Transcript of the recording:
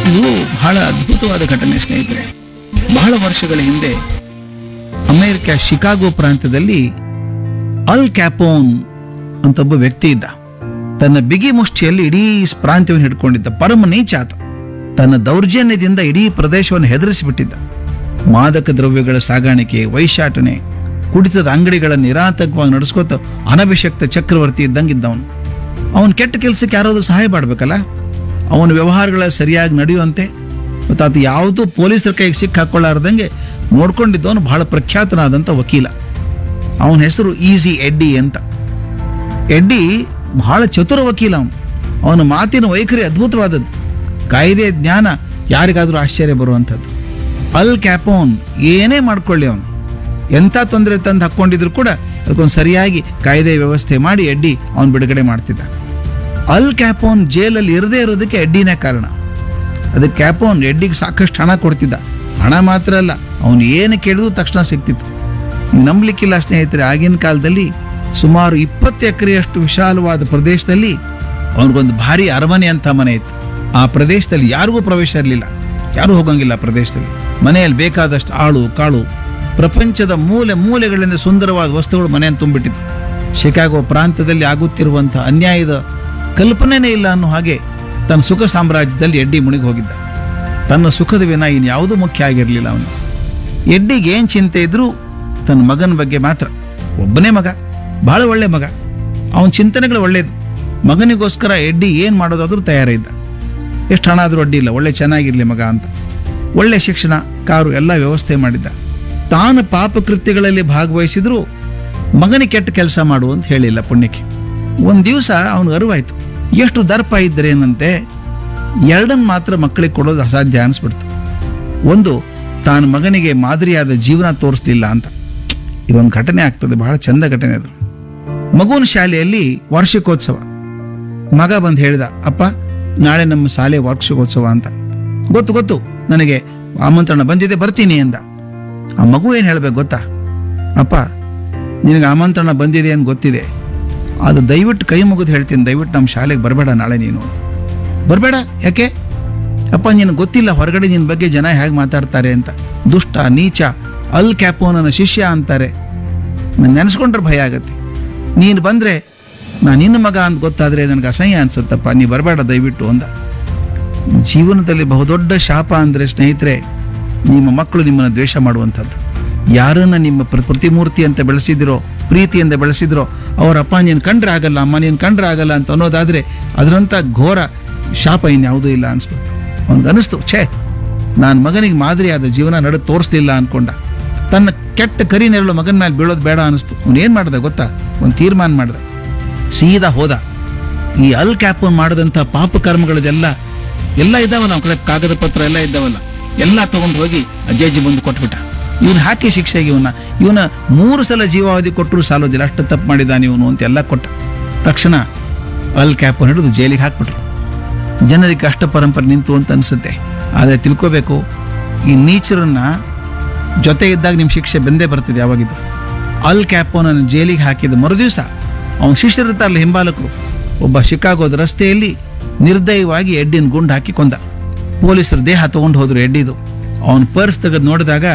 ಇದು ಬಹಳ ಅದ್ಭುತವಾದ ಘಟನೆ ಸ್ನೇಹಿತರೆ ಬಹಳ ವರ್ಷಗಳ ಹಿಂದೆ ಅಮೆರಿಕ ಶಿಕಾಗೋ ಪ್ರಾಂತ್ಯದಲ್ಲಿ ಅಲ್ ಕ್ಯಾಪೋನ್ ಅಂತ ಒಬ್ಬ ವ್ಯಕ್ತಿ ಇದ್ದ ತನ್ನ ಬಿಗಿ ಮುಷ್ಟಿಯಲ್ಲಿ ಇಡೀ ಪ್ರಾಂತ್ಯವನ್ನು ಹಿಡ್ಕೊಂಡಿದ್ದ ಪರಮ ನೀಚ ಆತ ತನ್ನ ದೌರ್ಜನ್ಯದಿಂದ ಇಡೀ ಪ್ರದೇಶವನ್ನು ಹೆದರಿಸಿಬಿಟ್ಟಿದ್ದ ಮಾದಕ ದ್ರವ್ಯಗಳ ಸಾಗಾಣಿಕೆ ವೈಶಾಟನೆ ಕುಡಿತದ ಅಂಗಡಿಗಳ ನಿರಾತಕವಾಗಿ ನಡೆಸ್ಕೋತ ಅನಭಿಷಕ್ತ ಚಕ್ರವರ್ತಿ ಇದ್ದಂಗಿದ್ದವನು ಅವನು ಕೆಟ್ಟ ಕೆಲಸಕ್ಕೆ ಯಾರಾದ್ರೂ ಸಹಾಯ ಮಾಡಬೇಕಲ್ಲ ಅವನ ವ್ಯವಹಾರಗಳ ಸರಿಯಾಗಿ ನಡೆಯುವಂತೆ ಮತ್ತು ಆತ ಯಾವುದೂ ಪೊಲೀಸರ ಕೈಗೆ ಸಿಕ್ಕ ಹಾಕೊಳ್ಳಾರ್ದಂಗೆ ನೋಡ್ಕೊಂಡಿದ್ದವನು ಬಹಳ ಪ್ರಖ್ಯಾತನಾದಂಥ ವಕೀಲ ಅವನ ಹೆಸರು ಈಸಿ ಎಡ್ಡಿ ಅಂತ ಎಡ್ಡಿ ಬಹಳ ಚತುರ ವಕೀಲ ಅವನು ಅವನ ಮಾತಿನ ವೈಖರಿ ಅದ್ಭುತವಾದದ್ದು ಕಾಯ್ದೆ ಜ್ಞಾನ ಯಾರಿಗಾದರೂ ಆಶ್ಚರ್ಯ ಬರುವಂಥದ್ದು ಅಲ್ ಕ್ಯಾಪೋನ್ ಏನೇ ಮಾಡ್ಕೊಳ್ಳಿ ಅವನು ಎಂಥ ತೊಂದರೆ ತಂದು ಹಾಕ್ಕೊಂಡಿದ್ರು ಕೂಡ ಅದಕ್ಕೊಂದು ಸರಿಯಾಗಿ ಕಾಯ್ದೆ ವ್ಯವಸ್ಥೆ ಮಾಡಿ ಎಡ್ಡಿ ಅವನು ಬಿಡುಗಡೆ ಮಾಡ್ತಿದ್ದ ಅಲ್ ಕ್ಯಾಪೋನ್ ಜೈಲಲ್ಲಿ ಇರದೇ ಇರೋದಕ್ಕೆ ಎಡ್ಡಿನೇ ಕಾರಣ ಅದಕ್ಕೆ ಕ್ಯಾಪೋನ್ ಎಡ್ಡಿಗೆ ಸಾಕಷ್ಟು ಹಣ ಕೊಡ್ತಿದ್ದ ಹಣ ಮಾತ್ರ ಅಲ್ಲ ಅವನು ಏನು ಕೇಳಿದ್ರು ತಕ್ಷಣ ಸಿಗ್ತಿತ್ತು ನೀವು ನಂಬಲಿಕ್ಕಿಲ್ಲ ಸ್ನೇಹಿತರೆ ಆಗಿನ ಕಾಲದಲ್ಲಿ ಸುಮಾರು ಇಪ್ಪತ್ತು ಎಕರೆಯಷ್ಟು ವಿಶಾಲವಾದ ಪ್ರದೇಶದಲ್ಲಿ ಅವನಿಗೊಂದು ಭಾರಿ ಅರಮನೆ ಅಂತ ಮನೆ ಇತ್ತು ಆ ಪ್ರದೇಶದಲ್ಲಿ ಯಾರಿಗೂ ಪ್ರವೇಶ ಇರಲಿಲ್ಲ ಯಾರೂ ಹೋಗಂಗಿಲ್ಲ ಆ ಪ್ರದೇಶದಲ್ಲಿ ಮನೆಯಲ್ಲಿ ಬೇಕಾದಷ್ಟು ಆಳು ಕಾಳು ಪ್ರಪಂಚದ ಮೂಲೆ ಮೂಲೆಗಳಿಂದ ಸುಂದರವಾದ ವಸ್ತುಗಳು ಮನೆಯನ್ನು ತುಂಬಿಟ್ಟಿತ್ತು ಶಿಕಾಗೋ ಪ್ರಾಂತ್ಯದಲ್ಲಿ ಆಗುತ್ತಿರುವಂಥ ಅನ್ಯಾಯದ ಕಲ್ಪನೆನೇ ಇಲ್ಲ ಅನ್ನೋ ಹಾಗೆ ತನ್ನ ಸುಖ ಸಾಮ್ರಾಜ್ಯದಲ್ಲಿ ಎಡ್ಡಿ ಮುಳುಗಿ ಹೋಗಿದ್ದ ತನ್ನ ಸುಖದ ವಿನ ಇನ್ಯಾವುದೂ ಮುಖ್ಯ ಆಗಿರಲಿಲ್ಲ ಅವನು ಎಡ್ಡಿಗೆ ಏನು ಚಿಂತೆ ಇದ್ರೂ ತನ್ನ ಮಗನ ಬಗ್ಗೆ ಮಾತ್ರ ಒಬ್ಬನೇ ಮಗ ಬಹಳ ಒಳ್ಳೆ ಮಗ ಅವನ ಚಿಂತನೆಗಳು ಒಳ್ಳೇದು ಮಗನಿಗೋಸ್ಕರ ಎಡ್ಡಿ ಏನು ಮಾಡೋದಾದ್ರೂ ತಯಾರಿದ್ದ ಎಷ್ಟು ಹಣ ಆದರೂ ಅಡ್ಡಿ ಇಲ್ಲ ಒಳ್ಳೆ ಚೆನ್ನಾಗಿರಲಿ ಮಗ ಅಂತ ಒಳ್ಳೆ ಶಿಕ್ಷಣ ಕಾರು ಎಲ್ಲ ವ್ಯವಸ್ಥೆ ಮಾಡಿದ್ದ ತಾನು ಪಾಪಕೃತ್ಯಗಳಲ್ಲಿ ಭಾಗವಹಿಸಿದ್ರು ಮಗನಿಗೆ ಕೆಟ್ಟ ಕೆಲಸ ಮಾಡು ಅಂತ ಹೇಳಿಲ್ಲ ಪುಣ್ಯಕ್ಕೆ ಒಂದು ದಿವಸ ಅವನಿಗೆ ಅರಿವಾಯ್ತು ಎಷ್ಟು ದರ್ಪ ಇದ್ದರೇನಂತೆ ಎರಡನ್ನು ಮಾತ್ರ ಮಕ್ಕಳಿಗೆ ಕೊಡೋದು ಅಸಾಧ್ಯ ಅನಿಸ್ಬಿಡ್ತು ಒಂದು ತಾನು ಮಗನಿಗೆ ಮಾದರಿಯಾದ ಜೀವನ ತೋರಿಸ್ಲಿಲ್ಲ ಅಂತ ಇದೊಂದು ಘಟನೆ ಆಗ್ತದೆ ಬಹಳ ಚಂದ ಘಟನೆ ಅದು ಮಗುವಿನ ಶಾಲೆಯಲ್ಲಿ ವಾರ್ಷಿಕೋತ್ಸವ ಮಗ ಬಂದು ಹೇಳಿದ ಅಪ್ಪ ನಾಳೆ ನಮ್ಮ ಶಾಲೆ ವಾರ್ಷಿಕೋತ್ಸವ ಅಂತ ಗೊತ್ತು ಗೊತ್ತು ನನಗೆ ಆಮಂತ್ರಣ ಬಂದಿದೆ ಬರ್ತೀನಿ ಅಂದ ಆ ಮಗು ಏನು ಹೇಳ್ಬೇಕು ಗೊತ್ತಾ ಅಪ್ಪ ನಿನಗೆ ಆಮಂತ್ರಣ ಬಂದಿದೆ ಅಂತ ಗೊತ್ತಿದೆ ಅದು ದಯವಿಟ್ಟು ಕೈ ಮುಗಿದು ಹೇಳ್ತೀನಿ ದಯವಿಟ್ಟು ನಮ್ಮ ಶಾಲೆಗೆ ಬರಬೇಡ ನಾಳೆ ನೀನು ಬರಬೇಡ ಯಾಕೆ ಅಪ್ಪ ನಿನಗೆ ಗೊತ್ತಿಲ್ಲ ಹೊರಗಡೆ ನಿನ್ನ ಬಗ್ಗೆ ಜನ ಹೇಗೆ ಮಾತಾಡ್ತಾರೆ ಅಂತ ದುಷ್ಟ ನೀಚ ಅಲ್ ಕ್ಯಾಪೋನನ ಶಿಷ್ಯ ಅಂತಾರೆ ನಾನು ನೆನೆಸ್ಕೊಂಡ್ರೆ ಭಯ ಆಗತ್ತೆ ನೀನು ಬಂದರೆ ನಾನು ನಿನ್ನ ಮಗ ಅಂತ ಗೊತ್ತಾದರೆ ನನಗೆ ಅಸಹ್ಯ ಅನ್ಸುತ್ತಪ್ಪ ನೀ ಬರಬೇಡ ದಯವಿಟ್ಟು ಅಂದ ಜೀವನದಲ್ಲಿ ಬಹುದೊಡ್ಡ ಶಾಪ ಅಂದರೆ ಸ್ನೇಹಿತರೆ ನಿಮ್ಮ ಮಕ್ಕಳು ನಿಮ್ಮನ್ನು ದ್ವೇಷ ಮಾಡುವಂಥದ್ದು ಯಾರನ್ನ ನಿಮ್ಮ ಪ್ರ- ಪ್ರತಿಮೂರ್ತಿ ಅಂತ ಬೆಳೆಸಿದಿರೋ ಪ್ರೀತಿಯಿಂದ ಬೆಳೆಸಿದ್ರೋ ಅವರ ಅಪ್ಪ ನೀನು ಕಂಡ್ರೆ ಆಗಲ್ಲ ಅಮ್ಮ ನೀನು ಕಂಡ್ರೆ ಆಗಲ್ಲ ಅಂತ ಅನ್ನೋದಾದರೆ ಅದರಂಥ ಘೋರ ಶಾಪ ಇನ್ಯಾವುದೂ ಇಲ್ಲ ಅನಿಸ್ಬಿಡ್ತು ಅವ್ನಿಗೆ ಅನಿಸ್ತು ಛೇ ನಾನು ಮಗನಿಗೆ ಮಾದರಿಯಾದ ಜೀವನ ನಡೆ ತೋರಿಸ್ಲಿಲ್ಲ ಅನ್ಕೊಂಡ ತನ್ನ ಕೆಟ್ಟ ಕರಿ ನೆರಳು ಮಗನ ಮೇಲೆ ಬೀಳೋದು ಬೇಡ ಅನಿಸ್ತು ಅವ್ನು ಏನು ಮಾಡ್ದ ಗೊತ್ತಾ ಒಂದು ತೀರ್ಮಾನ ಮಾಡ್ದ ಸೀದಾ ಹೋದ ಈ ಅಲ್ ಕ್ಯಾಪನ್ ಮಾಡಿದಂಥ ಪಾಪ ಕರ್ಮಗಳದೆಲ್ಲ ಎಲ್ಲ ಇದ್ದಾವಲ್ಲ ಅವ್ನ ಕಡೆ ಕಾಗದ ಪತ್ರ ಎಲ್ಲ ಇದ್ದಾವಲ್ಲ ಎಲ್ಲ ತಗೊಂಡು ಹೋಗಿ ಅಜ್ಜಾಜಿ ಬಂದು ಕೊಟ್ಬಿಟ್ಟ ಇವನು ಹಾಕಿ ಶಿಕ್ಷೆಗೆ ಇವನ್ನ ಇವನ ಮೂರು ಸಲ ಜೀವಾವಧಿ ಕೊಟ್ಟರು ಸಾಲೋದಿಲ್ಲ ಅಷ್ಟು ತಪ್ಪು ಮಾಡಿದ್ದಾನೆ ಇವನು ಅಂತ ಎಲ್ಲ ಕೊಟ್ಟ ತಕ್ಷಣ ಅಲ್ ಕ್ಯಾಪನ್ ಹಿಡಿದು ಜೈಲಿಗೆ ಹಾಕ್ಬಿಟ್ರು ಜನರಿಗೆ ಕಷ್ಟ ಪರಂಪರೆ ನಿಂತು ಅಂತ ಅನಿಸುತ್ತೆ ಆದರೆ ತಿಳ್ಕೋಬೇಕು ಈ ನೀಚರನ್ನ ಜೊತೆ ಇದ್ದಾಗ ನಿಮ್ಮ ಶಿಕ್ಷೆ ಬಂದೇ ಬರ್ತಿದೆ ಯಾವಾಗಿದ್ದು ಅಲ್ ಕ್ಯಾಪೋನನ್ನು ಜೈಲಿಗೆ ಹಾಕಿದ ಮರುದಿವಸ ಅವನ ಶಿಷ್ಯರಿರ್ತಾರಲ್ಲ ಹಿಂಬಾಲಕರು ಒಬ್ಬ ಶಿಕಾಗೋದ ರಸ್ತೆಯಲ್ಲಿ ನಿರ್ದಯವಾಗಿ ಎಡ್ಡಿನ ಗುಂಡು ಹಾಕಿ ಕೊಂದ ಪೊಲೀಸರು ದೇಹ ತಗೊಂಡು ಹೋದ್ರು ಎಡ್ಡಿದು ಅವನ ಪರ್ಸ್ ತೆಗೆದು ನೋಡಿದಾಗ